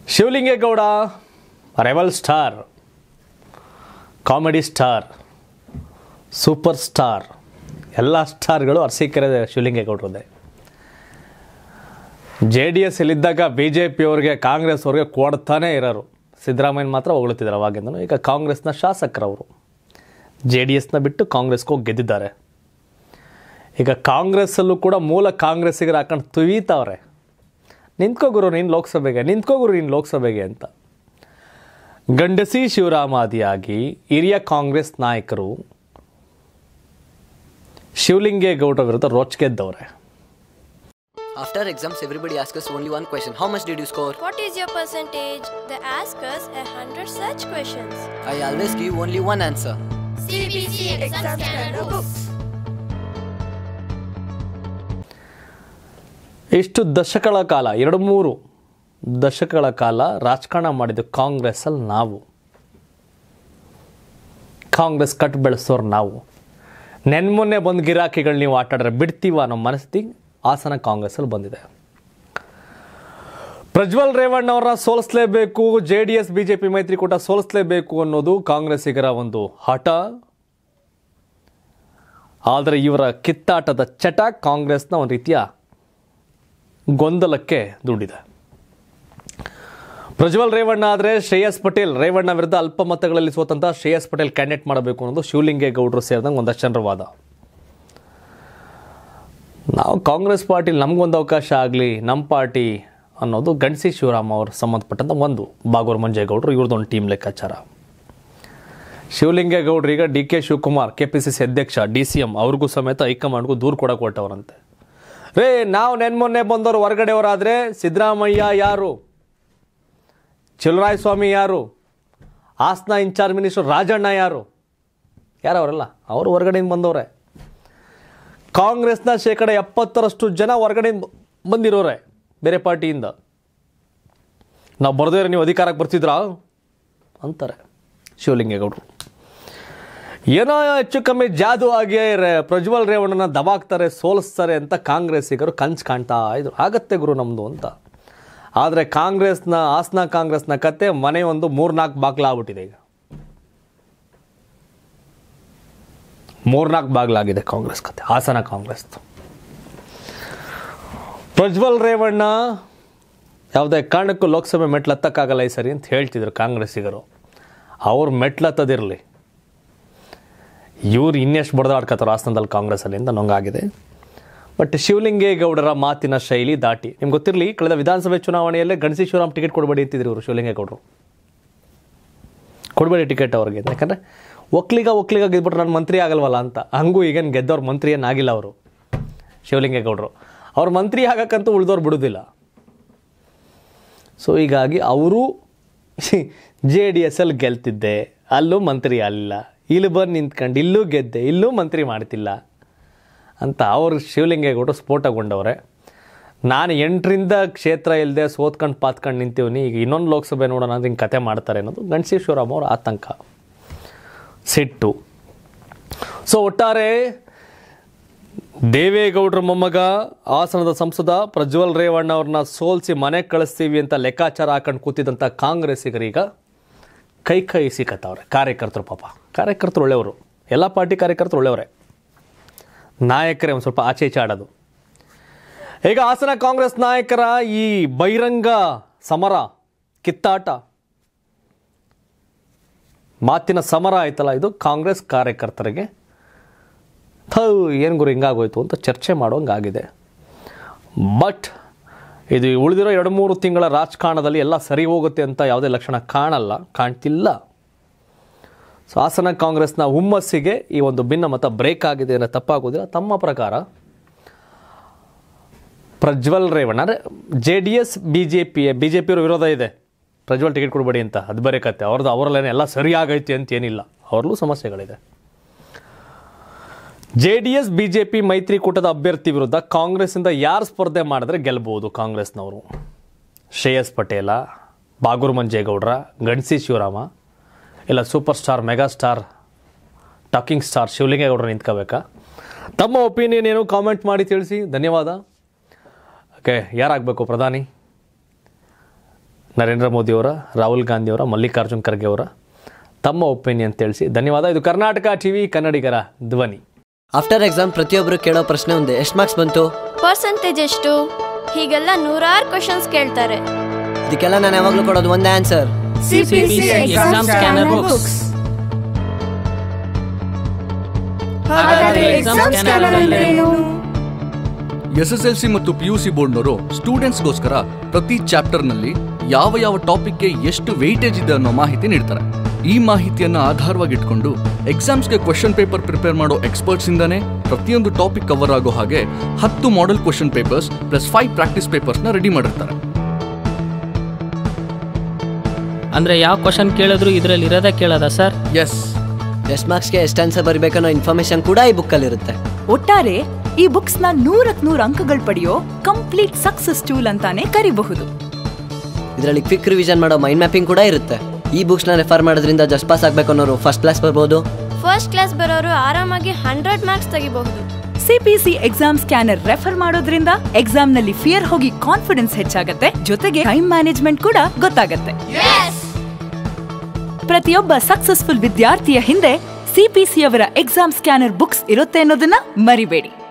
Shivalingegowda rebel star comedy star super star ಎಲ್ಲ ಸ್ಟಾರ್ಗಳು ಅರಸೀಕೆರೆ ಶಿವಲಿಂಗೇಗೌಡರದೇ ಜೆ ಡಿ ಎಸ್ ಇಲ್ಲಿದ್ದಾಗ ಬಿ ಜೆ ಪಿಯವ್ರಿಗೆ ಕಾಂಗ್ರೆಸ್ ಅವ್ರಿಗೆ ಕೊಡ್ತಾನೆ ಇರೋರು ಸಿದ್ದರಾಮಯ್ಯ ಮಾತ್ರ ಹೊಗಳುತ್ತಿದ್ದಾರೆ ಅವಾಗಿಂದನು ಈಗ ಕಾಂಗ್ರೆಸ್ನ ಶಾಸಕರವರು ಜೆ ಡಿ ಎಸ್ನ ಬಿಟ್ಟು ಕಾಂಗ್ರೆಸ್ಗೆ ಹೋಗಿ ಗೆದ್ದಿದ್ದಾರೆ ಈಗ ಕಾಂಗ್ರೆಸ್ಸಲ್ಲೂ ಕೂಡ ಮೂಲ ಕಾಂಗ್ರೆಸ್ಸಿಗರು ಹಾಕೊಂಡು ತುವೀತಾವ್ರೆ ನಿಂತ್ಕೋ ಗುರು ನೀನು ಲೋಕಸಭೆಗೆ ನಿಂತ್ಕೋ ಗುರು ನೀನು ಲೋಕಸಭೆಗೆ ಅಂತ ಗಂಡಸಿ ಶಿವರಾಮಾದಿಯಾಗಿ ಹಿರಿಯ ಕಾಂಗ್ರೆಸ್ ನಾಯಕರು ಶಿವಲಿಂಗೇಗೌಡರ ವಿರುದ್ಧ ರೋಚಗೆದ್ದವ್ರೆ After exams, everybody asks us only one question How much did you score? What is your percentage? They ask us a hundred such questions. I always give only one answer. CBC exam scanner books. ಇಷ್ಟು ದಶಕಗಳ ಕಾಲ ಎರಡು ಮೂರು ದಶಕಗಳ ಕಾಲ ರಾಜಕಾರಣ ಮಾಡಿದ್ದು ಕಾಂಗ್ರೆಸ್ಸಲ್ಲಿ ನಾವು ಕಾಂಗ್ರೆಸ್ ಕಟ್ ಬೆಳೆಸೋರು ನಾವು ನೆನ್ಮೊನ್ನೆ ಬಂದು ಗಿರಾಕಿಗಳು ನೀವು ಆಟಾಡ್ರೆ ಬಿಡ್ತೀವ ಅನ್ನೋ ಮನಸ್ಥಿತಿ ಹಾಸನ ಕಾಂಗ್ರೆಸ್ಸಲ್ಲಿ ಬಂದಿದೆ ಪ್ರಜ್ವಲ್ ರೇವಣ್ಣ ಅವರನ್ನ ಸೋಲಿಸಲೇಬೇಕು J D S B J P ಮೈತ್ರಿಕೂಟ ಸೋಲಿಸಲೇಬೇಕು ಅನ್ನೋದು ಕಾಂಗ್ರೆಸ್ಸಿಗರ ಒಂದು ಹಠ ಆದರೆ ಇವರ ಕಿತ್ತಾಟದ ಚಟ ಕಾಂಗ್ರೆಸ್ನ ಒಂದು ರೀತಿಯ ಗೊಂದಲಕ್ಕೆ ದುಡಿದೆ ಪ್ರಜ್ವಲ್ ರೇವಣ್ಣ ಆದರೆ ಶ್ರೇಯಸ್ ಪಟೇಲ್ ರೇವಣ್ಣ ವಿರುದ್ಧ ಅಲ್ಪ ಮತಗಳಲ್ಲಿ ಸೋತಂತ ಶ್ರೇಯಸ್ ಪಟೇಲ್ ಕ್ಯಾಂಡಿಡೇಟ್ ಮಾಡಬೇಕು ಅನ್ನೋದು ಶಿವಲಿಂಗೇಗೌಡರು ಸೇರಿದಂಗೆ ಒಂದಷ್ಟು ಜನರ ವಾದ ನಾವು ಕಾಂಗ್ರೆಸ್ ಪಾರ್ಟಿ ನಮಗೊಂದು ಅವಕಾಶ ಆಗಲಿ ನಮ್ಮ ಪಾರ್ಟಿ ಅನ್ನೋದು ಗಣಸಿ ಶಿವರಾಮ ಅವರು ಸಂಬಂಧಪಟ್ಟಂಥ ಒಂದು ಬಾಗೂರು ಮಂಜೇಗೌಡರು ಇವ್ರದ್ದೊಂದು ಟೀಮ್ ಲೆಕ್ಕಾಚಾರ ಶಿವಲಿಂಗೇಗೌಡರು ಈಗ D K Shivakumar K P C C ಅಧ್ಯಕ್ಷ ಡಿ ಸಿ ಎಂ ಅವ್ರಿಗೂ ಸಮೇತ ಹೈಕಮಾಂಡ್ಗೂ ದೂರು ಕೊಡಕ್ಕೆ ಹೊರಟವರಂತೆ ರೇ ನಾವು ನೆನ್ಮೊನ್ನೆ ಬಂದವರು ಹೊರಗಡೆಯವರಾದರೆ ಸಿದ್ದರಾಮಯ್ಯ ಯಾರು ಸ್ವಾಮಿ ಯಾರು ಹಾಸನ ಇನ್ಚಾರ್ಜ್ ಮಿನಿಸ್ಟರ್ ರಾಜಣ್ಣ ಯಾರು ಯಾರು ಅವರಲ್ಲ ಅವರು ಹೊರಗಡೆಯಿಂದ ಬಂದವ್ರೆ ಕಾಂಗ್ರೆಸ್ನ ಶೇಕಡ ಎಪ್ಪತ್ತರಷ್ಟು ಜನ ಹೊರಗಡೆಯಿಂದ ಬಂದಿರೋರೆ ಬೇರೆ ಪಾರ್ಟಿಯಿಂದ ನಾವು ಬರದೇ ನೀವು ಅಧಿಕಾರಕ್ಕೆ ಬರ್ತಿದ್ರಾ ಅಂತಾರೆ ಶಿವಲಿಂಗೇಗೌಡರು ಏನೋ ಹೆಚ್ಚು ಕಮ್ಮಿ ಜಾದು ಆಗಿ ರೇ- ಪ್ರಜ್ವಲ್ ರೇವಣ್ಣನ ದಬಾಕ್ತಾರೆ ಸೋಲಿಸ್ತಾರೆ ಅಂತ ಕಾಂಗ್ರೆಸ್ಸಿಗರು ಕನ್ಸು ಕಾಣ್ತಾ ಇದ್ರು ಆಗತ್ತೆ ಗುರು ನಮ್ಮದು ಅಂತ ಆದರೆ ಕಾಂಗ್ರೆಸ್ನ ಹಾಸನ ಕಾಂಗ್ರೆಸ್ನ ಕತೆ ಮನೆ ಒಂದು ಮೂರ್ನಾಲ್ಕು ಬಾಗ್ಲಾಗ್ಬಿಟ್ಟಿದೆ ಈಗ ಮೂರ್ನಾಲ್ಕು ಬಾಗ್ಲಾಗಿದೆ ಕಾಂಗ್ರೆಸ್ ಕತೆ ಹಾಸನ ಕಾಂಗ್ರೆಸ್ ಪ್ರಜ್ವಲ್ ರೇವಣ್ಣ ಯಾವುದೇ ಕಾರಣಕ್ಕೂ ಲೋಕಸಭೆ ಮೆಟ್ಲತ್ತಕ್ಕಾಗಲ್ಲ ಈ ಸರಿ ಅಂತ ಹೇಳ್ತಿದ್ರು ಕಾಂಗ್ರೆಸ್ಸಿಗರು ಅವ್ರು ಮೆಟ್ಲತ್ತದಿರಲಿ ಇವ್ರು ಇನ್ನೆಷ್ಟು ಬಡ್ದಾಡ್ಕತ್ತಾರ ಹಾಸನದಲ್ಲಿ ಕಾಂಗ್ರೆಸ್ಸಲ್ಲಿ ಅಂತ ನಂಗಾಗಿದೆ ಬಟ್ ಶಿವಲಿಂಗೇಗೌಡರ ಮಾತಿನ ಶೈಲಿ ದಾಟಿ ನಿಮ್ಗೆ ಗೊತ್ತಿರಲಿ ಕಳೆದ ವಿಧಾನಸಭೆ ಚುನಾವಣೆಯಲ್ಲೇ ಗಣಸಿ ಶಿವರಾಮ್ ಟಿಕೆಟ್ ಕೊಡಬೇಡಿ ಅಂತಿದ್ರು ಇವರು ಶಿವಲಿಂಗೇಗೌಡರು ಕೊಡಬೇಡಿ ಟಿಕೆಟ್ ಅವ್ರಿಗೆ ಯಾಕಂದರೆ ಒಕ್ಲಿಗ ಒಕ್ಲಿಗ ಗೆದ್ಬಿಟ್ರೆ ನಾನು ಮಂತ್ರಿ ಆಗಲ್ವಲ್ಲ ಅಂತ ಹಂಗೂ ಈಗೇನು ಗೆದ್ದವ್ರು ಮಂತ್ರಿ ಏನಾಗಿಲ್ಲ ಅವರು ಶಿವಲಿಂಗೇಗೌಡರು ಅವ್ರು ಮಂತ್ರಿ ಆಗಕ್ಕಂತೂ ಉಳಿದವ್ರು ಬಿಡೋದಿಲ್ಲ ಸೊ ಹೀಗಾಗಿ ಅವರು ಜೆ ಡಿ ಎಸ್ ಅಲ್ಲಿ ಗೆಲ್ತಿದ್ದೆ ಅಲ್ಲೂ ಮಂತ್ರಿ ಅಲ್ಲ ಇಲ್ಲಿ ಬಂದು ನಿಂತ್ಕೊಂಡು ಇಲ್ಲೂ ಗೆದ್ದೆ ಇಲ್ಲೂ ಮಂತ್ರಿ ಮಾಡ್ತಿಲ್ಲ ಅಂತ ಅವರು ಶಿವಲಿಂಗೇಗೌಡರು ಸ್ಫೋಟಗೊಂಡವ್ರೆ ನಾನು ಎಂಟರಿಂದ ಕ್ಷೇತ್ರ ಇಲ್ಲದೆ ಸೋತ್ಕೊಂಡು ಪಾತ್ಕೊಂಡು ನಿಂತೀವ್ನಿ ಈಗ ಇನ್ನೊಂದು ಲೋಕಸಭೆ ನೋಡೋಣ ಅಂತ ಹಿಂಗೆ ಕತೆ ಮಾಡ್ತಾರೆ ಅನ್ನೋದು ಗಣಸಿ ಶಿವರಾಮ್ ಅವ್ರ ಆತಂಕ ಸಿಟ್ಟು ಸೊ ಒಟ್ಟಾರೆ ದೇವೇಗೌಡರ ಮೊಮ್ಮಗ ಹಾಸನದ ಸಂಸದ ಪ್ರಜ್ವಲ್ ರೇವಣ್ಣ ಅವ್ರನ್ನ ಸೋಲಿಸಿ ಮನೆಗೆ ಕಳಿಸ್ತೀವಿ ಅಂತ ಲೆಕ್ಕಾಚಾರ ಹಾಕೊಂಡು ಕೂತಿದ್ದಂಥ ಕಾಂಗ್ರೆಸ್ಸಿಗರೀಗ ಕೈ ಕೈ ಸಿಕ್ಕತ್ತವ್ರೆ ಕಾರ್ಯಕರ್ತರು ಪಾಪ ಕಾರ್ಯಕರ್ತರು ಒಳ್ಳೆಯವರು ಎಲ್ಲ ಪಾರ್ಟಿ ಕಾರ್ಯಕರ್ತರು ಒಳ್ಳೆಯವರೇ ನಾಯಕರೇ ಒಂದು ಸ್ವಲ್ಪ ಆಚೆ ಈಚೆ ಆಡೋದು ಈಗ ಹಾಸನ ಕಾಂಗ್ರೆಸ್ ನಾಯಕರ ಈ ಬಹಿರಂಗ ಸಮರ ಕಿತ್ತಾಟ ಮಾತಿನ ಸಮರ ಆಯ್ತಲ್ಲ ಇದು ಕಾಂಗ್ರೆಸ್ ಕಾರ್ಯಕರ್ತರಿಗೆ ಥೂ ಏನು ಗುರು ಹಿಂಗಾಗೋಯ್ತು ಅಂತ ಚರ್ಚೆ ಮಾಡೋಂಗಾಗಿದೆ ಬಟ್ ಇದು ಉಳಿದಿರೋ ಎರಡು ಮೂರು ತಿಂಗಳ ರಾಜಕಾರಣದಲ್ಲಿ ಎಲ್ಲ ಸರಿ ಹೋಗುತ್ತೆ ಅಂತ ಯಾವುದೇ ಲಕ್ಷಣ ಕಾಣಲ್ಲ ಕಾಣ್ತಿಲ್ಲ ಸೊ ಹಾಸನ ಕಾಂಗ್ರೆಸ್ನ ಹುಮ್ಮಸ್ಸಿಗೆ ಈ ಒಂದು ಭಿನ್ನಮತ ಬ್ರೇಕ್ ಆಗಿದೆ ಅನ್ನೋ ತಪ್ಪಾಗೋದಿಲ್ಲ ತಮ್ಮ ಪ್ರಕಾರ ಪ್ರಜ್ವಲ್ ರೇವಣ್ಣ ಅಂದರೆ J D S B J P B J ಪಿಯವ್ರ ವಿರೋಧ ಇದೆ ಪ್ರಜ್ವಲ್ ಟಿಕೆಟ್ ಕೊಡಬೇಡಿ ಅಂತ ಅದು ಬೇರೆ ಕತೆ ಅವ್ರದ್ದು ಅವರಲ್ಲೇನೆ ಎಲ್ಲ ಸರಿಯಾಗೈತೆ ಅಂತ ಏನಿಲ್ಲ ಅವ್ರಲ್ಲೂ ಸಮಸ್ಯೆಗಳಿದೆ J D S B J P ಮೈತ್ರಿಕೂಟದ ಅಭ್ಯರ್ಥಿ ವಿರುದ್ಧ ಕಾಂಗ್ರೆಸ್ಸಿಂದ ಯಾರು ಸ್ಪರ್ಧೆ ಮಾಡಿದ್ರೆ ಗೆಲ್ಬೋದು ಕಾಂಗ್ರೆಸ್ನವರು ಶ್ರೇಯಸ್ ಪಟೇಲ ಬಾಗೂರು ಮಂಜೇಗೌಡ್ರ ಗಣಸಿ ಶಿವರಾಮ ಇಲ್ಲ super star mega star talking star ಶಿವಲಿಂಗೇಗೌಡರು ನಿಂತ್ಕೋಬೇಕಾ ತಮ್ಮ ಒಪಿನಿಯನ್ ಏನು ಕಾಮೆಂಟ್ ಮಾಡಿ ತಿಳಿಸಿ ಧನ್ಯವಾದ ಓಕೆ ಯಾರಾಗಬೇಕು ಪ್ರಧಾನಿ ನರೇಂದ್ರ ಮೋದಿಯವರ ರಾಹುಲ್ ಗಾಂಧಿಯವರ ಮಲ್ಲಿಕಾರ್ಜುನ್ ಖರ್ಗೆ ಅವರ ತಮ್ಮ ಒಪಿನಿಯನ್ ತಿಳಿಸಿ ಧನ್ಯವಾದ ಇದು ಕರ್ನಾಟಕ ಟಿವಿ ಕನ್ನಡಿಗರ ಧ್ವನಿ ಆಫ್ಟರ್ ಎಕ್ಸಾಮ್ ಪ್ರತಿಯೊಬ್ಬರು ಕೇಳೋ ಪ್ರಶ್ನೆ ಒಂದೇ ಎಷ್ಟು ಮಾರ್ಕ್ಸ್ ಬಂತು ಪರ್ಸೆಂಟೇಜ್ ಎಷ್ಟು ಹೀಗೆಲ್ಲ ನೂರಾರು ಕ್ವಶನ್ಸ್ ಕೇಳ್ತಾರೆ ಇದಕ್ಕೆಲ್ಲ ನಾನು ಯಾವಾಗಲೂ ಕೊಡೋದು ಒಂದೇ answer CPC exam scanner books. ಹಾಗಾದ್ರೆ exam scanner ಅಂದ್ರೇನು? ಎಸ್ ಎಸ್ ಎಲ್ ಸಿ ಮತ್ತು ಪಿ ಯು ಸಿ ಬೋರ್ಡ್ನವರು ಸ್ಟೂಡೆಂಟ್ಸ್ಗೋಸ್ಕರ ಪ್ರತಿ ಚಾಪ್ಟರ್ನಲ್ಲಿ ಯಾವ ಯಾವ ಟಾಪಿಕ್ಗೆ ಎಷ್ಟು ವೆಯ್ಟೇಜ್ ಇದೆ ಅನ್ನೋ ಮಾಹಿತಿ ನೀಡ್ತಾರೆ ಈ ಮಾಹಿತಿಯನ್ನ ಆಧಾರವಾಗಿಟ್ಕೊಂಡು ಎಕ್ಸಾಮ್ಸ್ಗೆ ಕ್ವಶನ್ ಪೇಪರ್ ಪ್ರಿಪೇರ್ ಮಾಡೋ ಎಕ್ಸ್ಪರ್ಟ್ಸ್ ಇಂದಾನೆ ಪ್ರತಿಯೊಂದು ಟಾಪಿಕ್ ಕವರ್ ಆಗೋ ಹಾಗೆ ಹತ್ತು model question papers plus five practice ಪೇಪರ್ಸ್ನ ರೆಡಿ ಮಾಡಿರ್ತಾರೆ ಅಂದ್ರೆ ಯಾವ ಕ್ವಶನ್ ಕೇಳಿದ್ರು ಇದ್ರಲ್ಲಿ ಇರೋದೇ ಕೇಳೋದ ಸರ್ ಎಸ್ ಎಷ್ಟು ಮಾರ್ಕ್ಸ್ಗೆ ಎಷ್ಟು ಆನ್ಸರ್ ಬರಬೇಕನ್ನೋ ಇನ್ಫಾರ್ಮೇಶನ್ ಕೂಡ ಈ ಬುಕ್ಕಲ್ಲಿರುತ್ತೆ ಒಟ್ಟಾರೆ ಈ ಬುಕ್ಸ್ ನ ನೂರಕ್ ನೂರ್ ಅಂಕಗಳು ಪಡೆಯೋ ಕಂಪ್ಲೀಟ್ ಸಕ್ಸಸ್ ಟೂಲ್ ಅಂತಾನೆ ಕರಿಬಹುದು ಇದರಲ್ಲಿ ಕ್ವಿಕ್ ರಿವಿಷನ್ ಮಾಡೋ ಮೈಂಡ್ ಮ್ಯಾಪಿಂಗ್ ಕೂಡ ಇರುತ್ತೆ ಈ ಬುಕ್ಸ್ನ ರೆಫರ್ ಮಾಡೋದ್ರಿಂದ ಜಸ್ಟ್ ಪಾಸ್ ಆಗಬೇಕು ಅನ್ನೋರು ಫಸ್ಟ್ ಕ್ಲಾಸ್ ಬರ್ಬೋದು ಫಸ್ಟ್ ಕ್ಲಾಸ್ ಬರೋರು ಆರಾಮಾಗಿ ಹಂಡ್ರೆಡ್ ಮಾರ್ಕ್ಸ್ ತೆಗಿಬಹುದು ಸಿಪಿಸಿ ಎಕ್ಸಾಮ್ ಸ್ಕ್ಯಾನರ್ ರೆಫರ್ ಮಾಡೋದ್ರಿಂದ ಎಕ್ಸಾಮ್ ನಲ್ಲಿ ಫಿಯರ್ ಹೋಗಿ ಕಾನ್ಫಿಡೆನ್ಸ್ ಹೆಚ್ಚಾಗತ್ತೆ ಜೊತೆಗೆ ಟೈಮ್ ಮ್ಯಾನೇಜ್ಮೆಂಟ್ ಕೂಡ ಗೊತ್ತಾಗತ್ತೆ ಪ್ರತಿಯೊಬ್ಬ ಸಕ್ಸಸ್ಫುಲ್ ವಿದ್ಯಾರ್ಥಿಯ ಹಿಂದೆ ಸಿಪಿಸಿ ಅವರ ಎಕ್ಸಾಮ್ ಸ್ಕ್ಯಾನರ್ ಬುಕ್ಸ್ ಇರುತ್ತೆ ಅನ್ನೋದನ್ನ ಮರಿಬೇಡಿ